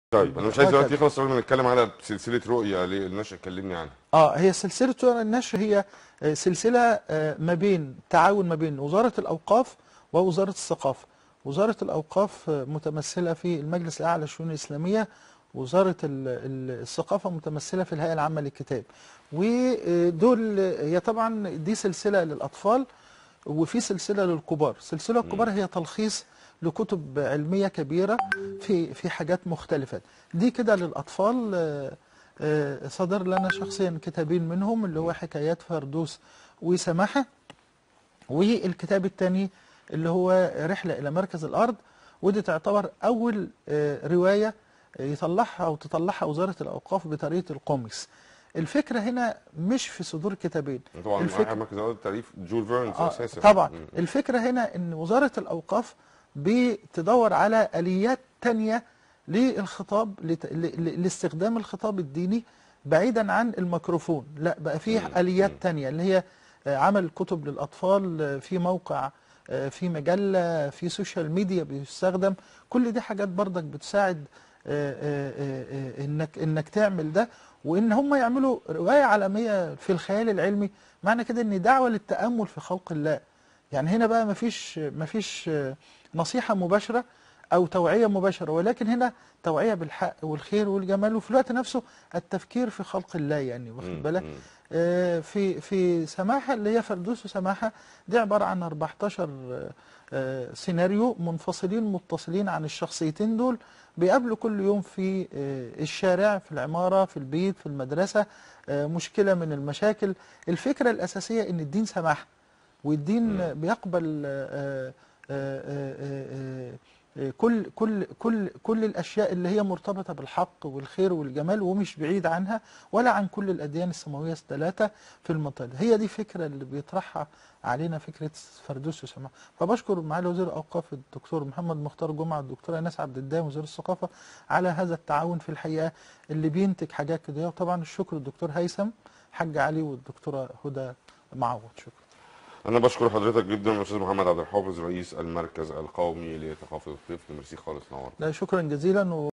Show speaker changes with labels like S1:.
S1: طيب انا مش عايز
S2: وهكذا.
S1: دلوقتي يخلص قبل ما نتكلم على سلسله رؤيه للنشأ كلمني عنها
S2: اه هي سلسله ورق النشر هي آه، سلسله آه، ما بين تعاون ما بين وزاره الاوقاف ووزاره الثقافه وزاره الاوقاف آه، متمثله في المجلس الاعلى للشؤون الاسلاميه وزاره ال- ال- الثقافه متمثله في الهيئه العامه للكتاب ودول آه، هي طبعا دي سلسله للاطفال وفي سلسله للكبار السلسله الكبار هي تلخيص لكتب علميه كبيره في في حاجات مختلفه دي كده للاطفال آه، آه، صدر لنا شخصيا كتابين منهم اللي هو حكايات فردوس وسماحه والكتاب الثاني اللي هو رحله الى مركز الارض ودي تعتبر اول آه، روايه يطلعها او تطلعها وزاره الاوقاف بطريقه الكوميكس الفكره هنا مش في صدور كتابين
S1: طبعا
S2: الفكرة-
S1: معايا مركز اول التعريف جول فيرنز
S2: آه
S1: اساسا
S2: طبعا
S1: مم.
S2: الفكرة هنا ان وزارة الاوقاف بتدور على اليات تانية للخطاب لت... ل... ل... لاستخدام الخطاب الديني بعيدا عن الميكروفون لا بقى فيه
S1: مم.
S2: اليات
S1: مم.
S2: تانية اللي هي آه، عمل كتب للاطفال آه، في موقع آه، في مجلة في سوشيال ميديا بيستخدم كل دي حاجات برضك بتساعد آه، آه، آه، آه، انك انك تعمل ده وان هم يعملوا روايه عالميه في الخيال العلمي معنى كده ان دعوه للتامل في خلق الله يعني هنا بقى مفيش مفيش آه، نصيحه مباشره او توعيه مباشره ولكن هنا توعيه بالحق والخير والجمال وفي الوقت نفسه التفكير في خلق الله يعني
S1: مم.
S2: واخد بالك
S1: مم.
S2: آه، في في سماحه اللي هي فردوس وسماحه دي عباره عن 14 آه، آه، سيناريو منفصلين متصلين عن الشخصيتين دول بيقابلوا كل يوم في آه، الشارع في العماره في البيت في المدرسه آه، مشكله من المشاكل الفكره الاساسيه ان الدين سماحه والدين
S1: مم.
S2: بيقبل آه، آه، آه، آه، آه، كل كل كل كل الاشياء اللي هي مرتبطه بالحق والخير والجمال ومش بعيد عنها ولا عن كل الاديان السماويه الثلاثه في المنطقه دي. هي دي فكره اللي بيطرحها علينا فكره فردوس وسماحه فبشكر معالي وزير الاوقاف الدكتور محمد مختار جمعه الدكتوره ايناس عبد الدايم وزير الثقافه على هذا التعاون في الحقيقه اللي بينتج حاجات كده وطبعا الشكر الدكتور هيثم حاج علي والدكتوره هدى معوض شكرا
S1: انا بشكر حضرتك جدا استاذ محمد عبد الحافظ رئيس المركز القومي لثقافه الطفل ميرسي خالص نورت
S2: لا شكرا جزيلا و